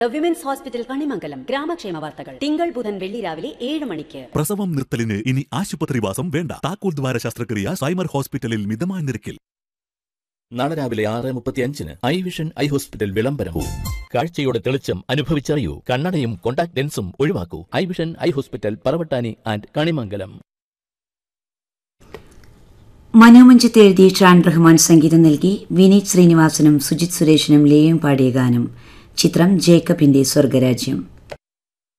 women's hospital Kanimangalam ഗ്രാമക്ഷേമ വാർത്തകൾ തിങ്കൾ ബുധൻ വെള്ളി രാവിലെ ഏഴ് മണിക്ക് പ്രസവം നിർത്തലിന് ഇനി ആശുപത്രിവാസം വേണ്ട താക്കോൽ ദ്വാര ശസ്ത്രക്രിയ സൈമർ ഹോസ്പിറ്റലിൽ മിതമായ നിരക്കിൽ നാളെ രാവിലെ ആറ് മുപ്പത്തി അഞ്ചിന് ഐ വിഷൻ ഐ ഹോസ്പിറ്റൽ വിളംബരവും കാഴ്ചയുടെ തെളിച്ചം അനുഭവിച്ചറിയൂ കണ്ണടയും കോണ്ടാക്ട് ലെൻസും ഒഴിവാക്കൂ eye vision eye hospital Paravattani and Kanimangalam മനോമഞ്ചത്ത് എഴുതി ഷാൻ റഹ്മാൻ സംഗീതം നൽകി വിനീത് ശ്രീനിവാസനും സുജിത് സുരേഷിനും ലേയും പാടിയ ഗാനം ചിത്രം ജേക്കബിന്റെ സ്വർഗരാജ്യം